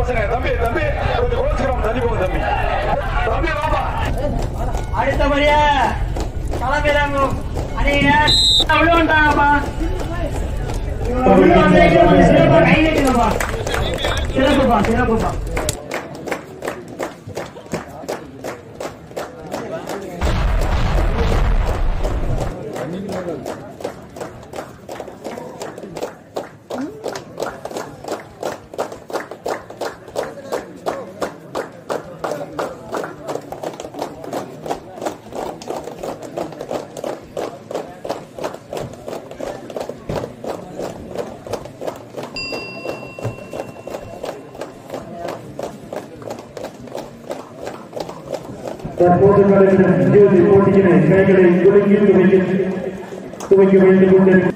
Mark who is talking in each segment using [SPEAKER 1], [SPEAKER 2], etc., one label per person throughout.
[SPEAKER 1] பசங்க தம்பி தம்பி கொஞ்சம் கோச்சுக்கிறோம் தள்ளி போங்க தம்பி தம்பி வாப்பா
[SPEAKER 2] அடுத்தபடியா களமிறங்கும் அணியினர் உள்ள வந்துட்டாங்கப்பா இவங்க உள்ள வந்ததுக்கு ஒரு சிறப்பா கை நீட்டுங்கப்பா சிறப்புப்பா சிறப்புப்பா
[SPEAKER 3] தற்போது நடைபெறும் இறுதி போட்டியினை கைகளை குலுங்கி துவங்கி துவங்கி வைத்துக் கொண்டிருக்கும்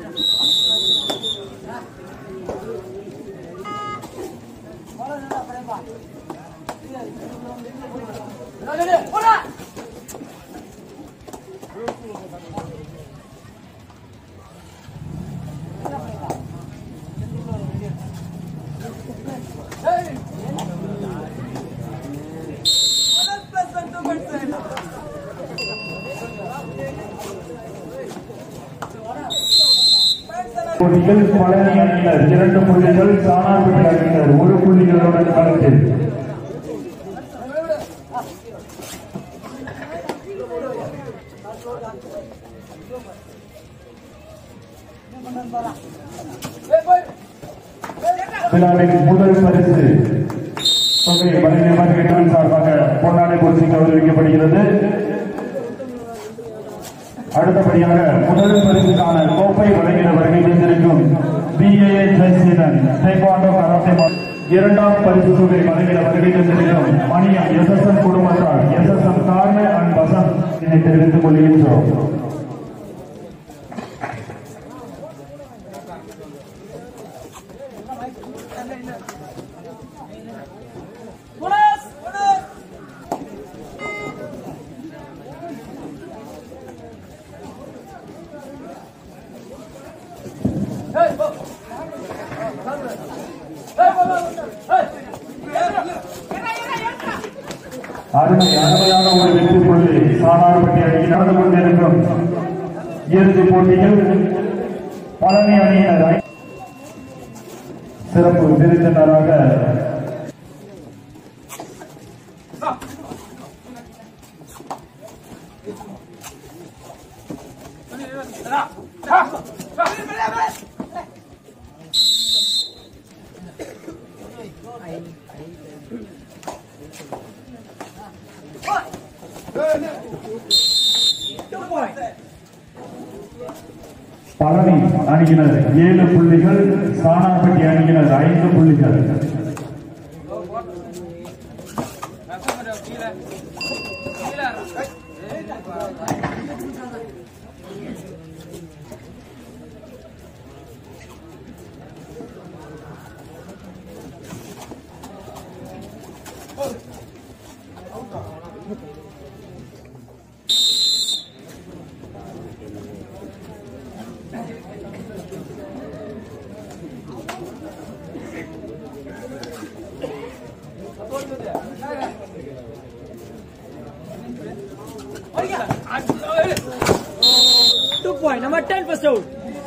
[SPEAKER 3] போட்டியில் பழனி அணியினர் இரண்டு புள்ளிகள் சாணார்பட்டி அணியினர் ஒரு புள்ளிகளுடன் களத்தில் விழாவின் முதல் பரிசு தொகை பழனி மார்க்கெட்டின் சார்பாக பொன்னாடை குறிச்சி கௌரவிக்கப்படுகிறது அடுத்தபடியாக முதல் பரிசுக்கான கோப்பை வழங்கிட வருகை தந்திருக்கும் பிஏஏ ஜெயசீலன் டேக்வாண்டோ கராத்தே மா- இரண்டாம் பரிசு தொகை வழங்கிட வருகை தந்திருக்கும் மணியம் எஸ் எஸ் எம் குடும்பத்தார் எஸ் எஸ் எம் கார்மே அண்ட் வசந்த் இதனை தெரிவித்துக் கொள்கின்றோம் அருமை அருமையான ஒரு வெற்றி புள்ளி சாணார்பட்டி அணியில் நடந்து கொண்டிருக்கும் இறுதிப் போட்டியில் பழனி அணியினர் ஐ- சிறப்பு விருந்தினராக பழனி அணியினர் ஏழு புள்ளிகள் சாணார்பட்டி அணியினர் ஐந்து புள்ளிகள்
[SPEAKER 2] Two point, number 10 first out.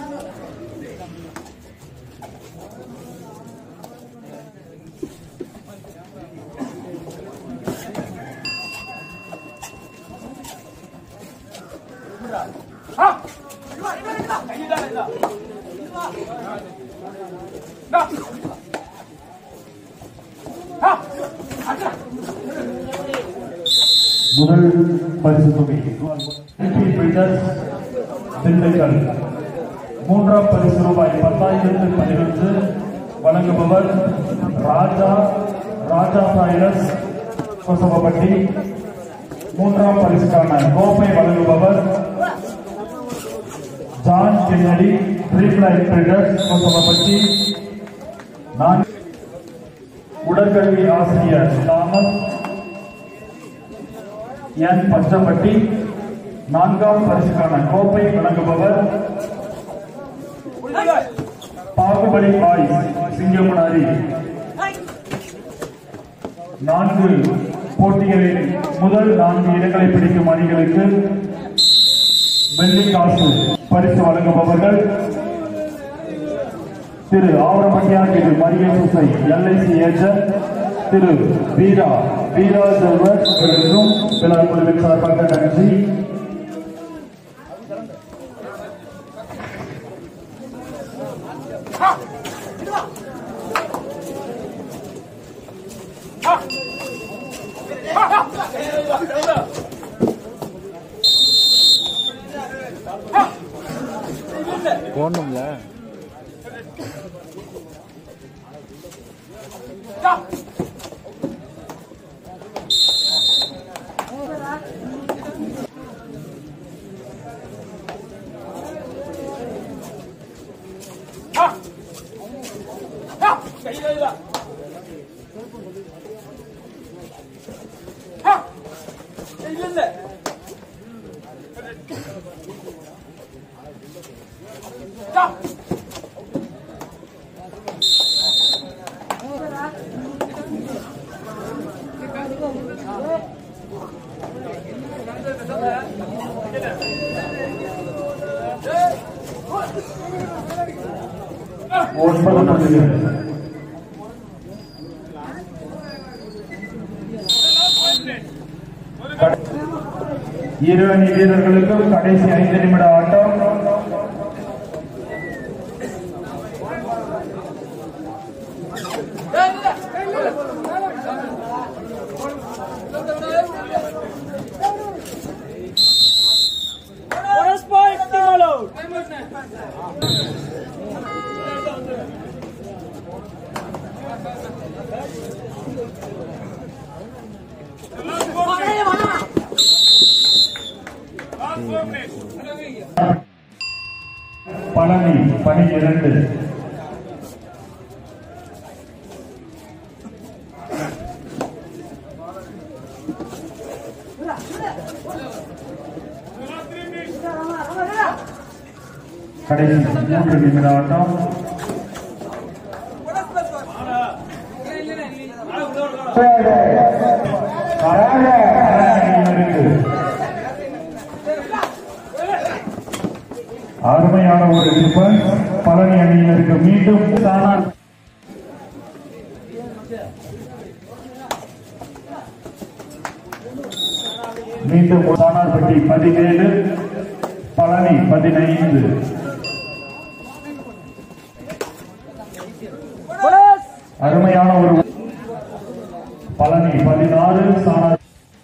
[SPEAKER 3] முதல் பரிசு தொகை MP பில்டர்ஸ் திண்டுக்கல் மூன்றாம் பரிசு ரூபாய் பத்தாயிரத்து பதினொன்று வழங்குபவர் ராஜா ராஜா சாயரஸ் கொசவப்பட்டி மூன்றாம் பரிசுக்கான கோப்பை வழங்குபவர் John Kennedy Dream Light Builders Kosavapatti நான் உடற்கல்வி ஆசிரியர் தாமஸ் என் பச்சம்பட்டி நான்காம் பரிசுக்கான கோப்பை வழங்குபவர் பாகுபலி பாய் சிங்கமுனாரி நான்கு போட்டிகளில் முதல் நான்கு இடங்களை பிடிக்கும் அணிகளுக்கு வெள்ளி காசு பரிசு வழங்குபவர்கள் திரு ஆவரப்பட்டியார் திரு மரியசூசை எல்ஐசி ஏஜென்ட் திரு வீரா வீரா செல்வர் இவர்களுக்கும் விழா குழுவின் சார்பாக நன்றி
[SPEAKER 4] போடணும்ல
[SPEAKER 3] ஒன்பது புள்ளிகள் இரு அணி வீரர்களுக்கும் கடைசி ஐந்து நிமிட ஆட்டம்
[SPEAKER 2] Bonus point, team all out.
[SPEAKER 3] Palani பணி இரண்டு கடைசி மூன்று நிமிட ஆட்டம் அணியினருக்கு அருமையான ஒரு டிஃபென்ஸ் பழனி அணியினருக்கு மீண்டும் தானார் மீண்டும் தானார்பட்டி பதினேழு பழனி பதினைந்து
[SPEAKER 2] Bonus.
[SPEAKER 3] அருமையான ஒரு பழனி பதினாறு சாணார்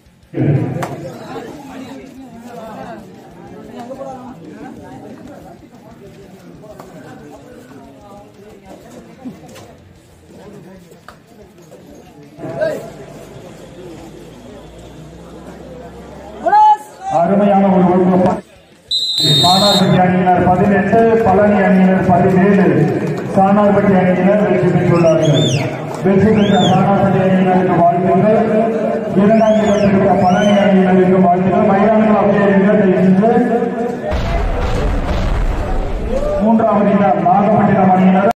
[SPEAKER 2] Bonus.
[SPEAKER 3] அருமையான ஒரு ஒழுக்கம் சாணார்பட்டி அணியினர் பதினெட்டு பழனி அணியினர் பதினேழு சாணார்பட்டி அணியினர் வெற்றி பெற்றுள்ளார்கள் வெற்றி பெற்ற சாணார்பட்டி அணியினருக்கு வாழ்த்துக்கள் இரண்டாம் இடம் பெற்ற பழனி அணியினருக்கு வாழ்த்துக்கள் மைதானங்கள் அப்படியே இருங்க, தயவு செஞ்சு. மூன்றாவது இடம் நாகப்பட்டினம் அணியினர்